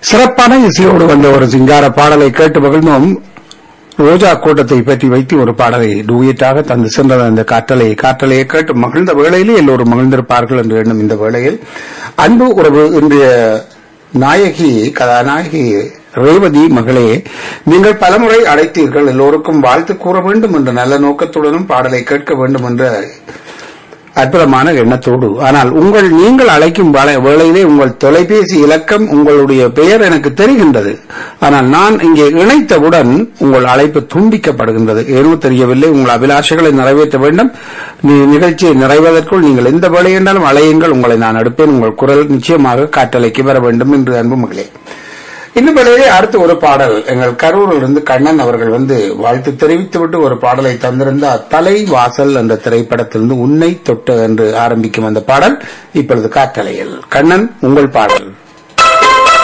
சிறப்பான இசையோடு வந்த ஒரு சிங்கார பாடலை கேட்டு மகிழ்ந்தோம் ரோஜா கூட்டத்தை பற்றி வைத்து ஒரு பாடலை டூயட்டாக தந்து சென்றது அந்த காற்றலை காற்றலையை கேட்டு மகிழ்ந்த வேளையிலே எல்லோரும் மகிழ்ந்திருப்பார்கள் என்று எண்ணும் இந்த வேளையில் அன்பு உறவு இன்றைய நாயகி கதாநாயகி ரேவதி மகளே நீங்கள் பலமுறை அழைத்தீர்கள் எல்லோருக்கும் வாழ்த்து கூற வேண்டும் என்ற நல்ல நோக்கத்துடனும் பாடலை கேட்க வேண்டும் என்ற அற்புதமான எண்ணத்தோடு ஆனால் உங்கள் நீங்கள் அழைக்கும் வேளை- வேளையிலே உங்கள் தொலைபேசி இலக்கம் உங்களுடைய பெயர் எனக்கு தெரிகின்றது ஆனால் நான் இங்கே இணைத்தவுடன் உங்கள் அழைப்பு துண்டிக்கப்படுகின்றது ஏனோ தெரியவில்லை உங்கள் அபிலாஷைகளை நிறைவேற்ற வேண்டும் நி- நிகழ்ச்சியை நிறைவதற்குள் நீங்கள் எந்த வேலை என்றாலும் அழையுங்கள் உங்களை நான் அடுப்பேன் உங்கள் குரல் நிச்சயமாக காற்றலைக்கு வர வேண்டும் என்று அன்பு மகளே இந்த வேளையிலே அடுத்து ஒரு பாடல் எங்கள் கரூரில் இருந்து கண்ணன் அவர்கள் வந்து வாழ்த்து தெரிவித்துவிட்டு ஒரு பாடலை தந்திருந்தார் தலை வாசல் என்ற திரைப்படத்திலிருந்து உன்னை தொட்டு என்று ஆரம்பிக்கும் அந்த பாடல் இப்பொழுது காற்றலையில் கண்ணன் உங்கள் பாடல்